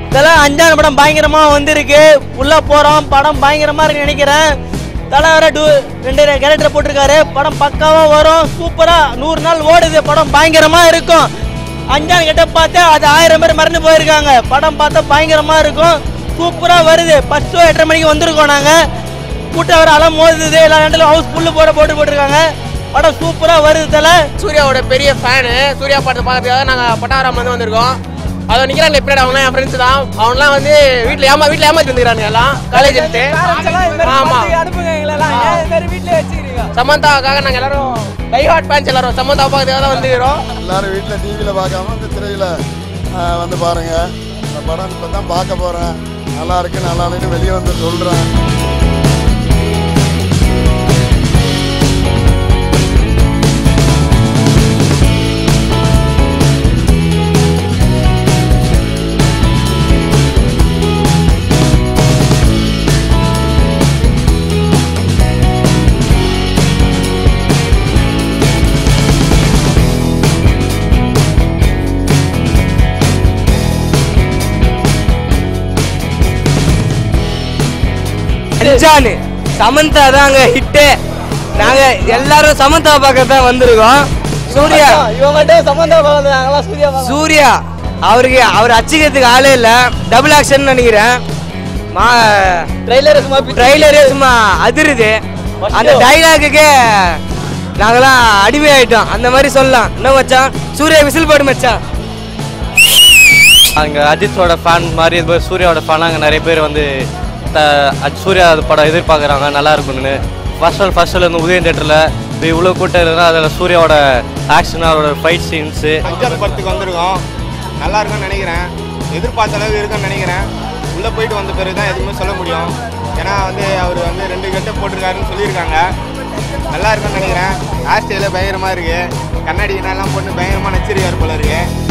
தலை அஞ்சான படம் பயங்கரமா வந்திருக்கு உள்ள போறோம் படம் பயங்கரமா இருக்கு நினைக்கிறேன் தலை வேற டூ ரெண்டு கேரக்டர் போட்டிருக்காரு படம் பக்காவா வரும் சூப்பரா நூறு நாள் ஓடுது படம் பயங்கரமா இருக்கும் அஞ்சான் கிட்ட பார்த்தா அது ஆயிரம் பேர் மறந்து போயிருக்காங்க படம் பார்த்தா பயங்கரமா இருக்கும் சூப்பரா வருது ஃபர்ஸ்ட் ஷோ எட்டரை மணிக்கு வந்திருக்கோம் நாங்க கூட்டம் வர அலம் மோதுது எல்லா இடத்துலயும் ஹவுஸ் ஃபுல்லு போட போட்டு போட்டிருக்காங்க படம் சூப்பரா வருது தலை சூர்யாவோட பெரிய ஃபேனு சூர்யா படத்தை பார்க்கறதுக்காக நாங்கள் பட்டாரம் வந்து வந்திருக்கோம் அதை நிற்கிறாங்க எப்படி அவங்களாம் என் ஃப்ரெண்ட்ஸ் தான் அவன்லாம் வந்து வீட்டில் ஏமா வீட்டில் ஏமாத்தி வந்துக்கிறாங்க எல்லாம் காலேஜ் எடுத்து ஆமாம் சமந்தாவுக்காக நாங்கள் எல்லாரும் டை ஹார்ட் ஃபேன்ஸ் எல்லாரும் சமந்தா பார்க்கறதுக்காக தான் வந்துக்கிறோம் எல்லாரும் வீட்டில் டிவியில் பார்க்காம இந்த திரையில் வந்து பாருங்க இந்த படம் இப்போ தான் பார்க்க போகிறேன் நல்லா இருக்கு நல்லா இல்லைன்னு வெளியே வந்து சொல்கிறேன் அஞ்சானு சமந்தா தாங்க ஹிட்டு நாங்க எல்லாரும் சமந்தா பார்க்க தான் வந்திருக்கோம் சூர்யா இவங்ககிட்ட சம்பந்தம் பார்க்கறாங்களா சூர்யா சூர்யா அவருக்கு அவர் அச்சிக்கிறதுக்கு ஆளே இல்ல டபுள் ஆக்ஷன் நினைக்கிறேன் மா ட்ரெய்லர் சும்மா ட்ரைலரே சும்மா அதிருது அந்த டைலாக்குக்கே நாங்களாம் அடிமை ஆயிட்டோம் அந்த மாதிரி சொல்லலாம் என்ன மச்சான் சூர்யா விசில் போடு மச்சான் அங்கே அஜித்தோட ஃபேன் மாதிரி இது மாதிரி சூர்யாவோட ஃபேன் அங்கே நிறைய பேர் வந்து த அஜ் சூர்யா படம் எதிர்பார்க்குறாங்க நல்லா இருக்கும்னு ஃபர்ஸ்ட் நாள் ஃபர்ஸ்ட் இருந்து உதயம் தேட்டரில் இப்போ இவ்வளோ கூட்டம் இருக்குன்னா அதில் சூர்யாவோட ஆக்ஷன் அவரோட ஃபைட் சீன்ஸு அஞ்சாவது படத்துக்கு வந்திருக்கோம் நல்லா இருக்கும்னு நினைக்கிறேன் எதிர்பார்த்த அளவுக்கு இருக்குன்னு நினைக்கிறேன் உள்ளே போயிட்டு வந்த பிறகு தான் எதுவுமே சொல்ல முடியும் ஏன்னா வந்து அவர் வந்து ரெண்டு கட்டை போட்டிருக்காருன்னு சொல்லியிருக்காங்க நல்லா இருக்கும்னு நினைக்கிறேன் ஹேர் ஸ்டைலில் பயங்கரமாக இருக்குது கண்ணாடி எல்லாம் போட்டு பயங்கரமாக நச்சிருக்காரு போல இருக்கு